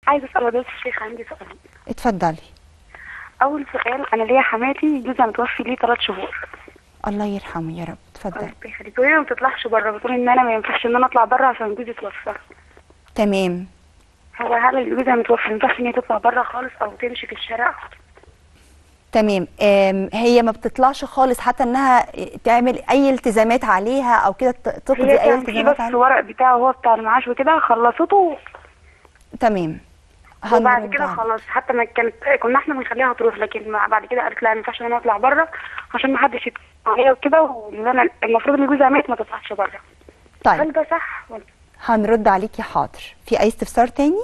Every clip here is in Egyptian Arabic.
عايزه اسال فضيله الشيخ عندي سؤالين اتفضلي اول سؤال انا ليا حماتي جوزها متوفي ليه ثلاث شهور الله يرحمه يا رب اتفضلي الله يخليك وهي ما بتطلعش بره بتقول ان انا ما ينفعش ان انا اطلع بره عشان جوزي توفى تمام هو هل اللي جوزها متوفي ما ينفعش ان هي تطلع بره خالص او تمشي في الشارع تمام آم، هي ما بتطلعش خالص حتى انها تعمل اي التزامات عليها او كده ت- تقضي هي اي كان في التزامات بس عليها ورق بتاعه هو بتاع المعاش وكده خلصته تمام وبعد هنرد كده عليك. خلاص حتى ما كانت كنا احنا بنخليها تروح لكن مع- بعد كده قالت لا ما ينفعش ان انا اطلع بره عشان ما حدش يتكلم عليا وكده وان انا المفروض ان جوزها مات ما تطلعش بره هل طيب ده صح ولا هنرد عليكي حاضر في اي استفسار تاني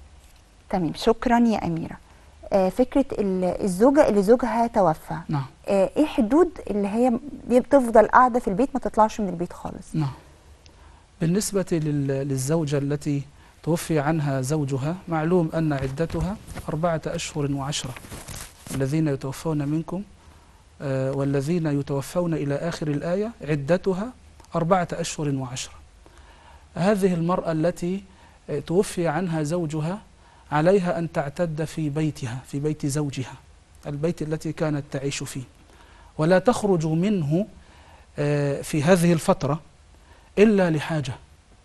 تمام شكرا يا اميره آه فكره ال- الزوجه اللي زوجها توفى نعم آه ايه حدود اللي هي بتفضل قاعده في البيت ما تطلعش من البيت خالص نعم بالنسبة لل- للزوجة التي توفي عنها زوجها معلوم أن عدتها أربعة أشهر وعشرة الذين يتوفون منكم آه، والذين يتوفون إلى آخر الآية عدتها أربعة أشهر وعشرة هذه المرأة التي آه، توفي عنها زوجها عليها أن تعتد في بيتها في بيت زوجها البيت التي كانت تعيش فيه ولا تخرج منه آه، في هذه الفترة إلا لحاجة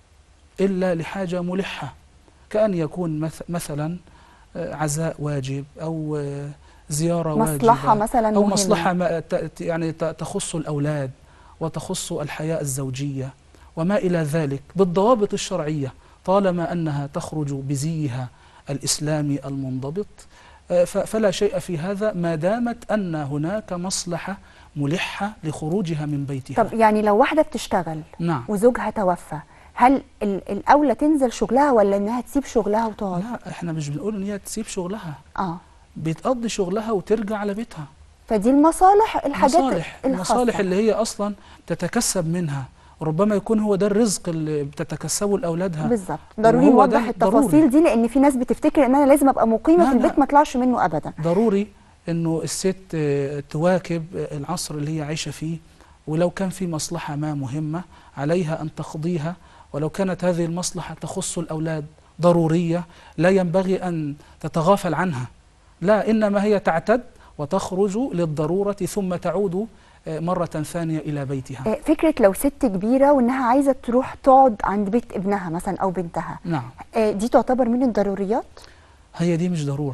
إلا لحاجة ملحة كأن يكون مث- مثلا آه، عزاء واجب أو آه، زيارة مصلحه واجبة مثلا أو مهمة. مصلحة ما ت- ت- يعني ت- تخص الأولاد وتخص الحياة الزوجية وما إلى ذلك بالضوابط الشرعية طالما أنها تخرج بزيها الإسلامي المنضبط آه، ف- فلا شيء في هذا ما دامت أن هناك مصلحة ملحة لخروجها من بيتها طب يعني لو واحده بتشتغل نعم وزوجها توفى هل ال- الاولى تنزل شغلها ولا انها تسيب شغلها وتقعد لا احنا مش بنقول ان هي تسيب شغلها اه بتقضي شغلها وترجع على بيتها فدي المصالح الحاجات مصالح الخاصة. المصالح اللي هي اصلا تتكسب منها ربما يكون هو ده الرزق اللي بتتكسبه لاولادها بالظبط ضروري وهو ده نوضح ضروري. التفاصيل دي لان في ناس بتفتكر ان انا لازم ابقى مقيمه لا، في البيت لا. ما اطلعش منه ابدا ضروري انه الست آه، تواكب آه، العصر اللي هي عايشه فيه ولو كان في مصلحه ما مهمه عليها ان تقضيها ولو كانت هذه المصلحه تخص الاولاد ضروريه لا ينبغي ان تتغافل عنها لا انما هي تعتد وتخرج للضروره ثم تعود آه، مره ثانيه الى بيتها آه، فكره لو ست كبيره وانها عايزه تروح تقعد عند بيت ابنها مثلا او بنتها نعم آه، دي تعتبر من الضروريات هي دي مش ضروره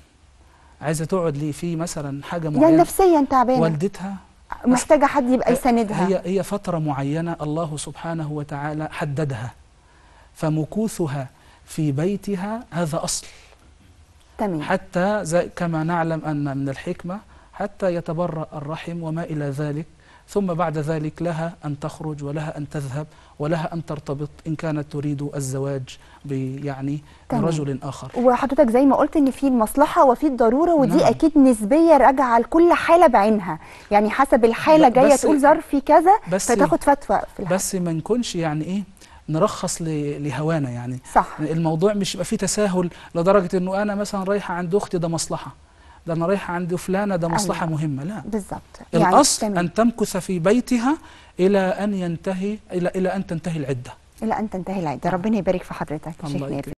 عايزه تقعد لي في مثلا حاجه يعني معينه نفسيا تعبانه والدتها محتاجه حد يبقى يساندها هي هي فترة معينة الله سبحانه وتعالى حددها فمكوثها في بيتها هذا أصل تمام حتى زي كما نعلم أن من الحكمة حتى يتبرأ الرحم وما إلى ذلك ثم بعد ذلك لها أن تخرج ولها أن تذهب ولها أن ترتبط إن كانت تريد الزواج ب- يعني تمام. برجل آخر وحضرتك زي ما قلت ان في المصلحه وفي الضروره ودي نعم. اكيد نسبيه راجعه لكل حاله بعينها يعني حسب الحاله ب- جايه بس- تقول ظرفي كذا بس- فتاخد فتوى في الحاله بس ما نكونش يعني إيه نرخص ل- لهوانا يعني صح الموضوع مش يبقى فيه تساهل لدرجة انه انا مثلا رايحة عند اختي ده مصلحة ده انا رايحة عند فلانة ده مصلحة أيوة. مهمة لا بالظبط الأصل تمام. أن تمكث في بيتها إلى أن ينتهي إلى إلى أن تنتهي العدة الى ان تنتهي العده ربنا يبارك في حضرتك يا الله شيخ يكرمك. نافع